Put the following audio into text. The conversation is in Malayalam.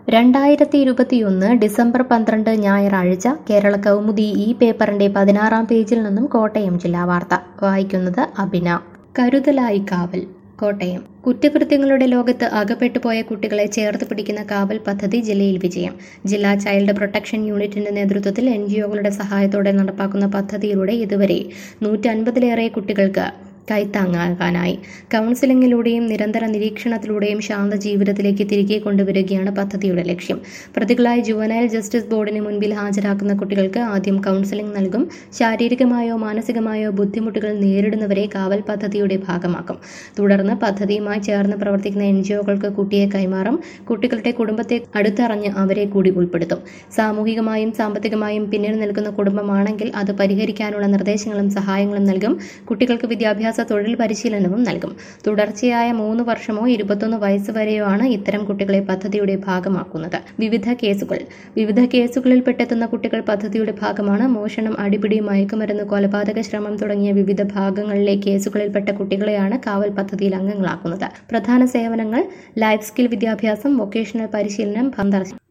രണ്ടായിരത്തി ഇരുപത്തിയൊന്ന് ഡിസംബർ പന്ത്രണ്ട് ഞായറാഴ്ച കേരള കൗമുദി ഈ പേപ്പറിന്റെ പതിനാറാം പേജിൽ നിന്നും കോട്ടയം ജില്ലാ വാർത്ത വായിക്കുന്നത് അഭിന കരുതലായി കാവൽ കോട്ടയം കുറ്റകൃത്യങ്ങളുടെ ലോകത്ത് അകപ്പെട്ടുപോയ കുട്ടികളെ ചേർത്ത് പിടിക്കുന്ന കാവൽ പദ്ധതി ജില്ലയിൽ വിജയം ജില്ലാ ചൈൽഡ് പ്രൊട്ടക്ഷൻ യൂണിറ്റിന്റെ നേതൃത്വത്തിൽ എൻ ജിഒകളുടെ സഹായത്തോടെ നടപ്പാക്കുന്ന പദ്ധതിയിലൂടെ ഇതുവരെ നൂറ്റൻപതിലേറെ കുട്ടികൾക്ക് കൈത്താങ്ങാകാനായി കൗൺസിലിംഗിലൂടെയും നിരന്തര നിരീക്ഷണത്തിലൂടെയും ശാന്ത ജീവിതത്തിലേക്ക് തിരികെ കൊണ്ടുവരികയാണ് പദ്ധതിയുടെ ലക്ഷ്യം പ്രതികളായ ജുവനൈൽ ജസ്റ്റിസ് ബോർഡിന് മുൻപിൽ ഹാജരാക്കുന്ന കുട്ടികൾക്ക് ആദ്യം കൗൺസിലിംഗ് നൽകും ശാരീരികമായോ മാനസികമായോ ബുദ്ധിമുട്ടുകൾ നേരിടുന്നവരെ കാവൽ പദ്ധതിയുടെ ഭാഗമാക്കും തുടർന്ന് പദ്ധതിയുമായി ചേർന്ന് പ്രവർത്തിക്കുന്ന എൻ ജിഒകൾക്ക് കുട്ടിയെ കൈമാറും കുട്ടികളുടെ കുടുംബത്തെ അടുത്തറിഞ്ഞ് അവരെ കൂടി ഉൾപ്പെടുത്തും സാമൂഹികമായും സാമ്പത്തികമായും പിന്നിൽ നിൽക്കുന്ന കുടുംബമാണെങ്കിൽ അത് പരിഹരിക്കാനുള്ള നിർദ്ദേശങ്ങളും സഹായങ്ങളും നൽകും കുട്ടികൾക്ക് വിദ്യാഭ്യാസ തൊഴിൽ പരിശീലനവും നൽകും തുടർച്ചയായ മൂന്ന് വർഷമോ ഇരുപത്തൊന്ന് വയസ്സ് വരെയോ ആണ് ഇത്തരം കുട്ടികളെ പദ്ധതിയുടെ ഭാഗമാക്കുന്നത് വിവിധ കേസുകൾ വിവിധ കേസുകളിൽ പെട്ടെത്തുന്ന കുട്ടികൾ പദ്ധതിയുടെ ഭാഗമാണ് മോഷണം അടിപിടി മയക്കുമരുന്ന് കൊലപാതക ശ്രമം തുടങ്ങിയ വിവിധ ഭാഗങ്ങളിലെ കേസുകളിൽപ്പെട്ട കുട്ടികളെയാണ് കാവൽ പദ്ധതിയിൽ അംഗങ്ങളാക്കുന്നത് പ്രധാന സേവനങ്ങൾ ലൈഫ് സ്കിൽ വിദ്യാഭ്യാസം വൊക്കേഷണൽ പരിശീലനം സന്ദർശനം